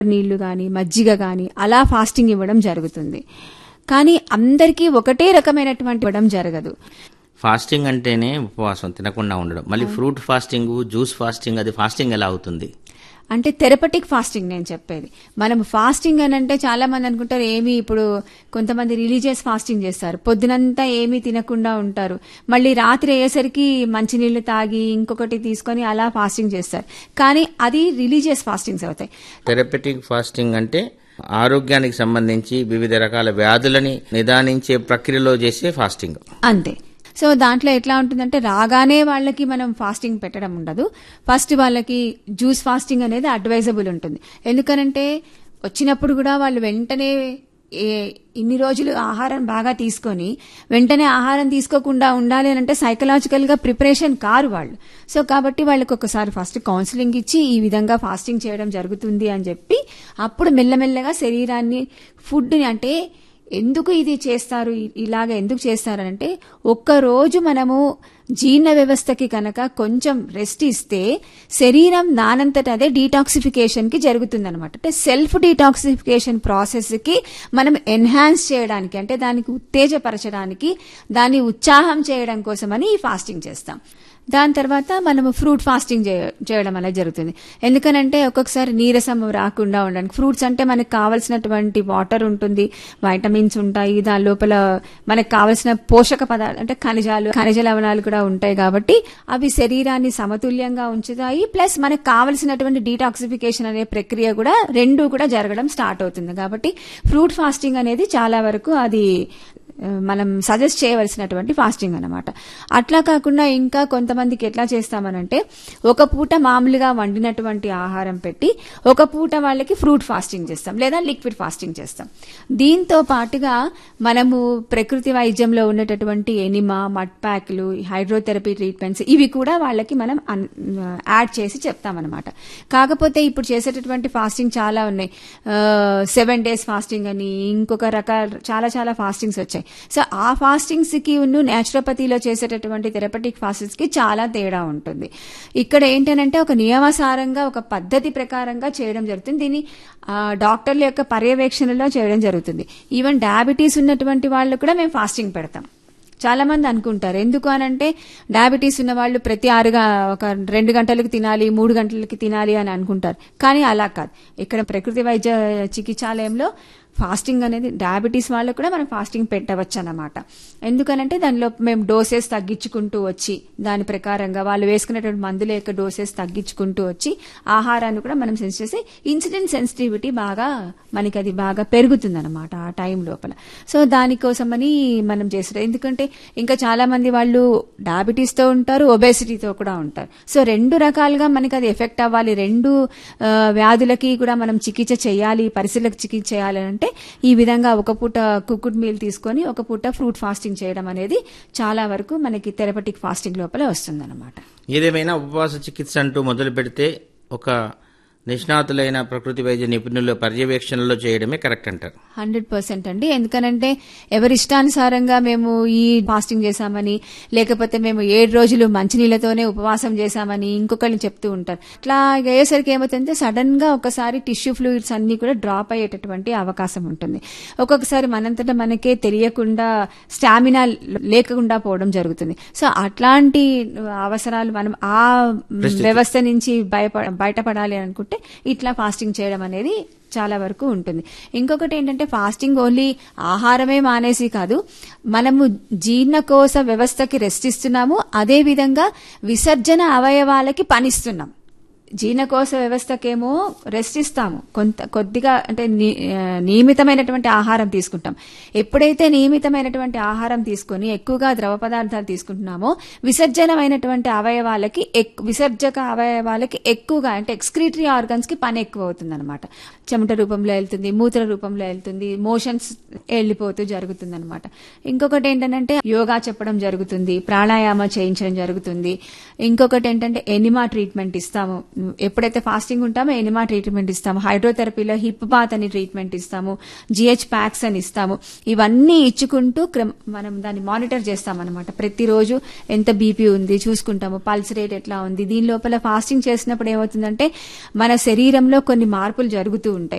నీళ్లు గాని మజ్జిగ గాని అలా ఫాస్టింగ్ ఇవ్వడం జరుగుతుంది కానీ అందరికీ ఒకటే రకమైనటువంటి ఇవ్వడం జరగదు ఫాస్టింగ్ అంటేనే ఉపవాసం తినకుండా ఉండడం మళ్ళీ ఫ్రూట్ ఫాస్టింగ్ జ్యూస్ ఫాస్టింగ్ అది ఫాస్టింగ్ ఎలా అవుతుంది అంటే థెరపటిక్ ఫాస్టింగ్ నేను చెప్పేది మనం ఫాస్టింగ్ అని అంటే చాలా మంది అనుకుంటారు ఏమి ఇప్పుడు కొంతమంది రిలీజియస్ ఫాస్టింగ్ చేస్తారు పొద్దునంతా ఏమీ తినకుండా ఉంటారు మళ్ళీ రాత్రి అయ్యేసరికి మంచినీళ్లు తాగి ఇంకొకటి తీసుకొని అలా ఫాస్టింగ్ చేస్తారు కానీ అది రిలీజియస్ ఫాస్టింగ్స్ అవుతాయి థెరపెటిక్ ఫాస్టింగ్ అంటే ఆరోగ్యానికి సంబంధించి వివిధ రకాల వ్యాధులని నిదానించే ప్రక్రియలో చేసే ఫాస్టింగ్ అంతే సో దాంట్లో ఎట్లా ఉంటుందంటే రాగానే వాళ్ళకి మనం ఫాస్టింగ్ పెట్టడం ఉండదు ఫస్ట్ వాళ్ళకి జ్యూస్ ఫాస్టింగ్ అనేది అడ్వైజబుల్ ఉంటుంది ఎందుకనంటే వచ్చినప్పుడు కూడా వాళ్ళు వెంటనే ఏ ఇన్ని రోజులు ఆహారం బాగా తీసుకొని వెంటనే ఆహారం తీసుకోకుండా ఉండాలి అని అంటే సైకలాజికల్ గా ప్రిపరేషన్ కారు వాళ్ళు సో కాబట్టి వాళ్ళకి ఒకసారి ఫస్ట్ కౌన్సిలింగ్ ఇచ్చి ఈ విధంగా ఫాస్టింగ్ చేయడం జరుగుతుంది అని చెప్పి అప్పుడు మెల్లమెల్లగా శరీరాన్ని ఫుడ్ని అంటే ఎందుకు ఇది చేస్తారు ఇ- ఇలాగ ఎందుకు చేస్తారంటే ఒక్క రోజు మనము జీర్ణ వ్యవస్థకి కనుక కొంచెం రెస్ట్ ఇస్తే శరీరం దానంతట అదే డీటాక్సిఫికేషన్ కి జరుగుతుందన్నమాట అంటే సెల్ఫ్ డీటాక్సిఫికేషన్ ప్రాసెస్ కి మనం ఎన్హాన్స్ చేయడానికి అంటే దానికి ఉత్తేజపరచడానికి దాన్ని ఉత్సాహం చేయడం కోసమని ఈ ఫాస్టింగ్ చేస్తాం దాని తర్వాత మనము ఫ్రూట్ ఫాస్టింగ్ చేయ- చేయడం అనేది జరుగుతుంది ఎందుకనంటే ఒక్కొక్కసారి నీరసం రాకుండా ఉండడానికి ఫ్రూట్స్ అంటే మనకు కావలసినటువంటి వాటర్ ఉంటుంది వైటమిన్స్ ఉంటాయి దాని లోపల మనకు కావలసిన పోషక పదార్థాలు అంటే ఖనిజాలు ఖనిజ లవణాలు కూడా ఉంటాయి కాబట్టి అవి శరీరాన్ని సమతుల్యంగా ఉంచుతాయి ప్లస్ మనకు కావలసినటువంటి డీటాక్సిఫికేషన్ అనే ప్రక్రియ కూడా రెండు కూడా జరగడం స్టార్ట్ అవుతుంది కాబట్టి ఫ్రూట్ ఫాస్టింగ్ అనేది చాలా వరకు అది ఆ, మనం సజెస్ట్ చేయవలసినటువంటి ఫాస్టింగ్ అన్నమాట అట్లా కాకుండా ఇంకా కొంతమందికి ఎట్లా చేస్తామనంటే ఒక పూట మామూలుగా వండినటువంటి ఆహారం పెట్టి ఒక పూట వాళ్ళకి ఫ్రూట్ ఫాస్టింగ్ చేస్తాం లేదా లిక్విడ్ ఫాస్టింగ్ చేస్తాం దీంతో పాటుగా మనము ప్రకృతి వైద్యంలో ఉన్నటువంటి ఎనిమా మడ్ ప్యాక్లు హైడ్రోథెరపీ ట్రీట్మెంట్స్ ఇవి కూడా వాళ్ళకి మనం అన్- యాడ్ చేసి చెప్తామన్నమాట కాకపోతే ఇప్పుడు చేసేటటువంటి ఫాస్టింగ్ చాలా ఉన్నాయి సెవెన్ డేస్ ఫాస్టింగ్ అని ఇంకొక రకాల చాలా చాలా ఫాస్టింగ్స్ వచ్చాయి సో ఆ ఫాస్టింగ్స్ కి ఉన్న నేచురోపతిలో చేసేటటువంటి థెరపటిక్ ఫాస్టింగ్స్ కి చాలా తేడా ఉంటుంది ఇక్కడ ఏంటంటే ఒక నియమసారంగా ఒక పద్ధతి ప్రకారంగా చేయడం జరుగుతుంది దీన్ని ఆ, డాక్టర్ల యొక్క పర్యవేక్షణలో చేయడం జరుగుతుంది ఈవెన్ డయాబెటీస్ ఉన్నటువంటి వాళ్ళు కూడా మేము ఫాస్టింగ్ పెడతాం చాలా మంది అనుకుంటారు ఎందుకు అనంటే డయాబెటీస్ ఉన్న వాళ్ళు ప్రతి ఆరుగా ఒక రెండు గంటలకు తినాలి మూడు గంటలకి తినాలి అని అనుకుంటారు కానీ అలా కాదు ఇక్కడ ప్రకృతి వైద్య చికిత్సాలయంలో ఫాస్టింగ్ అనేది డయాబెటీస్ వాళ్ళకు కూడా మనం ఫాస్టింగ్ పెట్టవచ్చు అన్నమాట ఎందుకనంటే దానిలో మేము డోసెస్ తగ్గించుకుంటూ వచ్చి దాని ప్రకారంగా వాళ్ళు వేసుకునేటువంటి మందుల యొక్క డోసెస్ తగ్గించుకుంటూ వచ్చి ఆహారాన్ని కూడా మనం సెన్స్ చేసి ఇన్సిడెంట్ సెన్సిటివిటీ బాగా మనకి అది బాగా పెరుగుతుంది అనమాట ఆ టైం లోపల సో దానికోసమని మనం చేస్తారు ఎందుకంటే ఇంకా చాలా మంది వాళ్ళు డయాబెటీస్ తో ఉంటారు ఒబేసిటీతో కూడా ఉంటారు సో రెండు రకాలుగా మనకి అది ఎఫెక్ట్ అవ్వాలి రెండు ఆ, వ్యాధులకి కూడా మనం చికిత్స చేయాలి పరిస్థితులకు చికిత్స చేయాలి అంటే ఈ విధంగా ఒక పూట కుక్కుడ్ మీల్ తీసుకొని ఒక పూట ఫ్రూట్ ఫాస్టింగ్ చేయడం అనేది చాలా వరకు మనకి థెరపటిక్ ఫాస్టింగ్ లోపల వస్తుందన్నమాట ఏదేమైనా ఉపవాస చికిత్స అంటూ మొదలు పెడితే ఒక నిష్ణాతులైన ప్రకృతి వైద్య నిపుణుల పర్యవేక్షణలో చేయడమే కరెక్ట్ అంటారు హండ్రెడ్ పర్సెంట్ అండి ఎందుకనంటే ఎవరి ఇష్టానుసారంగా మేము ఈ ఫాస్టింగ్ చేశామని లేకపోతే మేము ఏడు రోజులు మంచినీళ్ళతోనే ఉపవాసం చేశామని ఇంకొకరిని చెప్తూ ఉంటారు ఇట్లా అయ్యేసరికి ఏమవుతుందంటే సడన్ గా ఒకసారి టిష్యూ ఫ్లూయిడ్స్ అన్ని కూడా డ్రాప్ అయ్యేటటువంటి అవకాశం ఉంటుంది ఒక్కొక్కసారి మనంతటా మనకే తెలియకుండా స్టామినా లేకుండా పోవడం జరుగుతుంది సో అట్లాంటి అవసరాలు మనం ఆ వ్యవస్థ నుంచి భయప బయటపడాలి అనుకుంటే ఇట్లా ఫాస్టింగ్ చేయడం అనేది చాలా వరకు ఉంటుంది ఇంకొకటి ఏంటంటే ఫాస్టింగ్ ఓన్లీ ఆహారమే మానేసి కాదు మనము జీర్ణకోశ వ్యవస్థకి రెస్ట్ ఇస్తున్నాము అదే విధంగా విసర్జన అవయవాలకి పనిస్తున్నాం జీర్ణకోశ వ్యవస్థకేమో రెస్ట్ ఇస్తాము కొంత కొద్దిగా అంటే ని- ఆ, నియమితమైనటువంటి ఆహారం తీసుకుంటాం ఎప్పుడైతే నియమితమైనటువంటి ఆహారం తీసుకొని ఎక్కువగా ద్రవ పదార్థాలు తీసుకుంటున్నామో విసర్జనమైనటువంటి అవయవాలకి ఎక్- విసర్జక అవయవాలకి ఎక్కువగా అంటే ఎక్స్క్రీటరీ ఆర్గన్స్ కి పని ఎక్కువ అవుతుంది అనమాట చెమట రూపంలో వెళ్తుంది మూత్ర రూపంలో వెళ్తుంది మోషన్స్ వెళ్ళిపోతూ జరుగుతుంది అనమాట ఇంకొకటి ఏంటంటే యోగా చెప్పడం జరుగుతుంది ప్రాణాయామ చేయించడం జరుగుతుంది ఇంకొకటి ఏంటంటే ఎనిమా ట్రీట్మెంట్ ఇస్తాము ఎప్పుడైతే ఫాస్టింగ్ ఉంటామో ఎనిమా ట్రీట్మెంట్ ఇస్తాము హైడ్రోథెరపీలో హిప్ బాత్ అని ట్రీట్మెంట్ ఇస్తాము జిహెచ్ ప్యాక్స్ అని ఇస్తాము ఇవన్నీ ఇచ్చుకుంటూ క్రమ- మనం దాన్ని మానిటర్ చేస్తాం అనమాట ప్రతిరోజు ఎంత బీపీ ఉంది చూసుకుంటాము పల్స్ రేట్ ఎట్లా ఉంది దీని లోపల ఫాస్టింగ్ చేసినప్పుడు ఏమవుతుందంటే మన శరీరంలో కొన్ని మార్పులు జరుగుతూ ఉంటాయి